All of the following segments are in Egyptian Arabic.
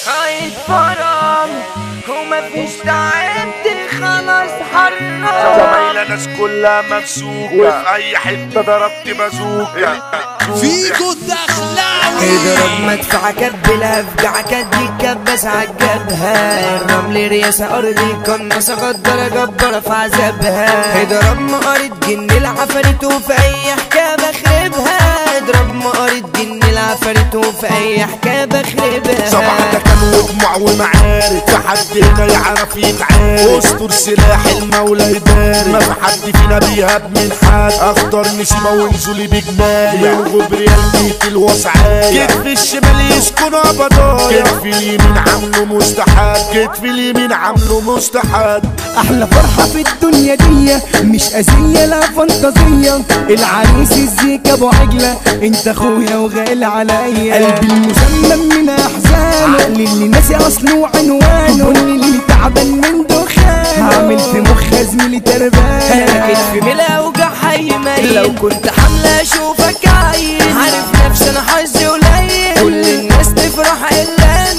هيتفرم ومفيش تعبت خلاص حرام زمايلة ناس كلها ممسوكة وفي أي حتة ضربت بازوكا فيكو دخلاوي اضرب مدفع كب الافجع كد يتكبس عالجبهة الرمل رياسة ارضي قناصة غدارة جبارة في عذابها اضرب مقارة جن العفاريت وفي اي حكاية بخربها اضرب مقارة جن العفاريت وفي اي حكاية بخربها صباح ده كان وجمع ومعارك في حد هنا يعرف يتعارك استر سلاح المولى يبارك ما في حد فينا بيهاب من حد اختار نسيبه وانزلي بجمال من غبريال بيت الوسعاية كتف الشمال يسكنوا ابضايا كتف اليمين عامله مستحب كتف اليمين عامله مستحب احلى فرحة في الدنيا دي مش اذية لا فانتازية العريس الزيك ابو عجلة انت اخويا وغالي عليا قلبي المسمم من احزانه عقلي اللي ناسي اصله وعنوانه بني اللي تعبان من دخانه هعمل في مخ زميلي تربانة انا كتفي من الاوجع حي ميت لو كنت حاملة اشوفك عايز عارف نفسي انا حظي قليل كل الناس تفرح الا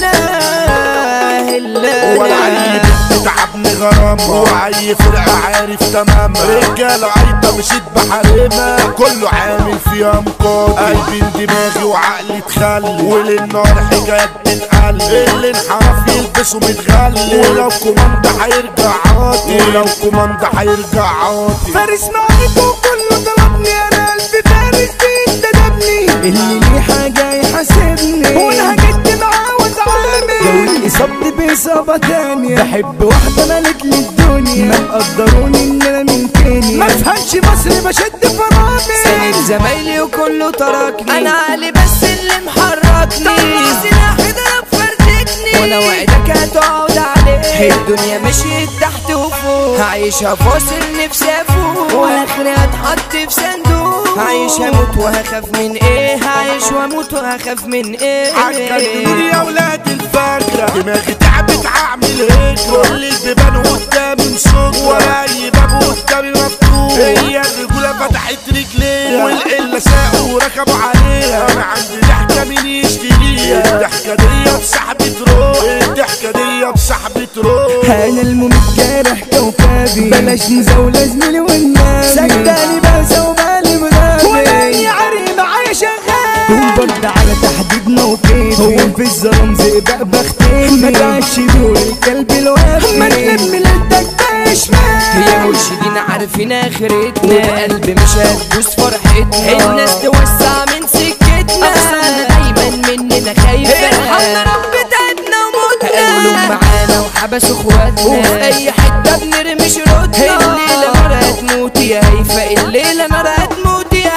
انا الا ولا انا اي بنت تعبني غرام واي فرقة عارف تمام رجالة عيطة مشيت بحريمة كله عامل فيها مقاوم قلبي دماغي وعقلي اتخلي وللنار حكايات بتقل اللي انحرف يلبسه متغلي ولو كوماندا هيرجع عاطي ولو كوماندا هيرجع عاطي فارس معاكم كله ضربني انا قلبي فارس بينتدبني اللي ليه حاجة يحاسبني وانا هجد معاه واتعامل جو الاصابة باصابة تانية بحب واحدة ملك للدنيا ما مقدروني ان انا من كينيا ما افهمش مصري بشد فرامل ساند زمايلي وكله تركني انا عقلي بس اللي محركني طلع سلاحي ضرب فردتني وانا وعدك هتقعد عليه الدنيا مشيت تحت وفوق هعيشها فاصل نفسي افوق واخري هتحط في صندوق هعيش هموت وهخاف من ايه هعيش واموت وهخاف من ايه عجبتوني يا ولاد الفجرة دماغي تعبت هعمل هيك كل البيبان قدامي مسك ولا اي باب قدامي مفتوح هي الرجولة فتحت رجليها والقلة ساقوا وركبوا عليها انا عندي ضحكة مين يشتريها الضحكة دي بسحبة روح الضحكة دي بسحبة روح انا المميت جارح كوكبي بلاش مزاولة زميلي والنبي صدقني بس وبالي مغابي ولا اي عري معايا شغال برد على تحديد موقفي هو في الظلام زئبق بختفي ما تعيش دور الكلب الوافي ما تلم ليلتك بشمال يا مرشدين عارفين اخرتنا وبقلب مش هتبوس فرحتنا الناس توسع من سكتنا اخصامنا دايما مننا خايفة ارحمنا رب بتاعتنا وموتنا قالوا معانا وحبسوا اخواتنا وفي اي حتة بنرمي شروطنا الليلة نار هتموت يا هيفا الليلة نار هتموت يا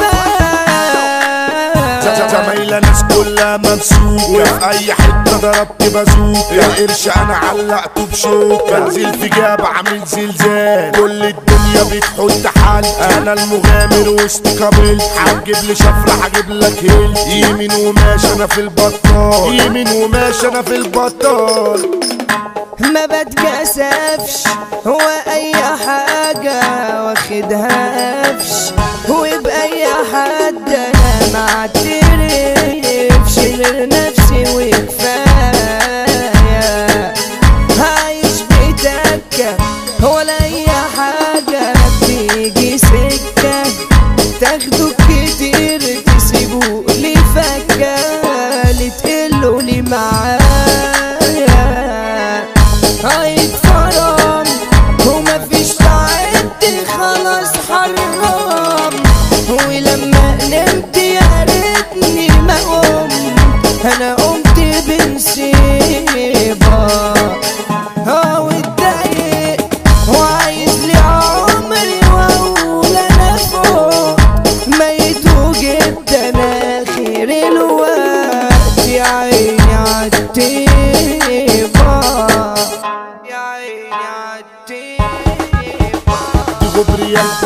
هيفا زمايلة ناس كلها ممسوكة وفي أي حتة ضربت بازوكا القرش أنا علقته بشوكة بنزل في جاب عامل زلزال كل الدنيا بتحط حل أنا المغامر وسط قابل هتجيب لي شفرة هجيب لك هيل يمين وماشي أنا في البطال يمين وماشي أنا في البطال ما بتكسفش هو اي حاجة واخدها قفش وبأي حد انا ما اعترفش غير نفسي وكفاية عايش بتكة ولا اي حاجة بتيجي سكة تاخدوا كتير تسيبوا لي فكة لتقلوا لي معايا هيتفرم ومفيش تعبت خلاص حرام ولما نمت يا ريتني ما قمت انا قمت بنصيبة اه واتضايق وعايز لي عمري واقول انا فوق ميت وجبت انا خير الوقت يا عيني عالطيبة يا عيني عالطيبة دي غبريال ضحكة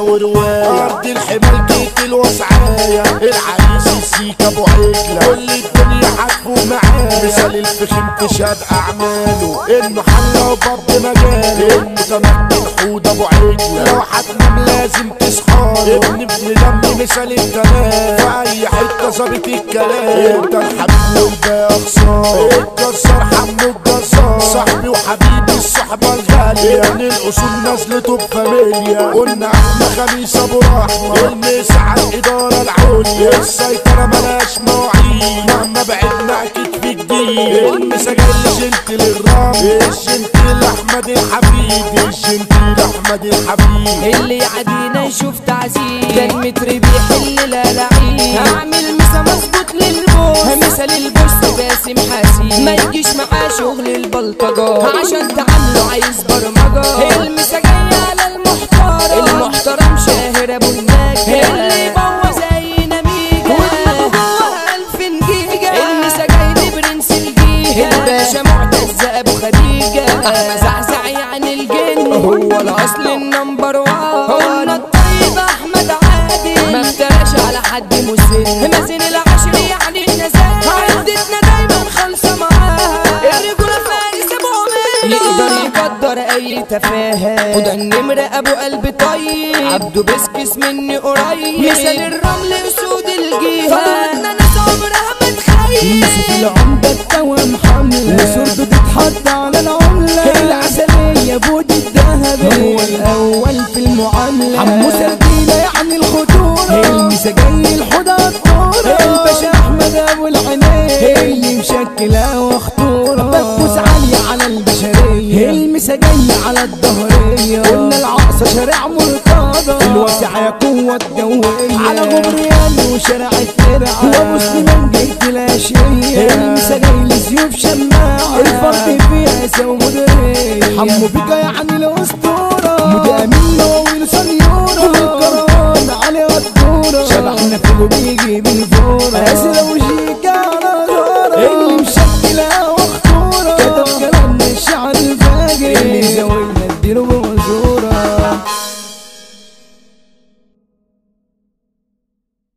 ورواية أرض الحمال جيت الوسعاية العريس السيك أبو عجلة كل الدنيا حكوا معاه مثال الفخم تشهد أعماله المحلى وباب مجاله المتمكن حود أبو عجلة لو هتنام لازم تصحاله ابن ابن دم مثال الكلام في أي حتة ظابط الكلام انت الحبيب والباقي أخصام الجزار حمو الجزار صاحبي وحبيبي الصحبة الغالية من الأصول نزلته بفاميليا قلنا احنا خميس أبو رحمة المس على الإدارة العليا السيطرة ملاش مواعيد مهما بعدنا أكيد في جديد المسا جاي جنت للرام الجنت لأحمد الحبيب الجنت لأحمد الحبيب اللي يعدينا يشوف تعذيب ده المتر بيحل لا لعيب هعمل مسا مظبوط للبوس مثل البوس باسم حسين ما يجيش معاه شغل البلطجة عشان تعامله عايز برمجة المسا جاية على المحترم المحترم شاهر ابو النجا اللي يبوظ زي نميجة ودماغه جواها الف نجيجة المسا جاي برنس الجيجة الباشا معتز ابو خديجة احمد زعزع يعني الجن هو الاصل النمبر وان قلنا الطيب احمد عادل ما افتراش على حد مسن مازن العشر يعني النزاهة عدتنا دايما خالصة معاها الرجولة فارس ابو عمر يقدر يقدر اي تفاهة وده النمر ابو قلب طيب عبده بسكس مني قريب مثال الرمل اسود الجيهة طلعتنا ناس عمرها ما تخيل يوسف العمدة التوام حملة وصورته تتحط على العملة العسلية بود الذهب هو الأول في المعاملة حمو سردينة يعني الخطورة المسا جاي الحوضة الطورة الباشا أحمد أبو العنين اللي مشكلة وخطورة بكوس عالية على البشرية المسا جاي على الظهرية قلنا العقصة شارع مرتضى الواسعة قوة الجوية على غبريان وشارع الترعة ومسلمان جيت الأشياء المسا جاي لسيوف شماعة الفرق فيها سو مدرية حمو بيكا يعني الأسطورة مدى أمين نواويل سنيورة الكران علي الدورة شبحنا فيه بيجي بالفورة أسرة وشيكا على غارة اللي مشكلة وخطورة كتب كلامنا الشعر الفاجر اللي زاوينا اديله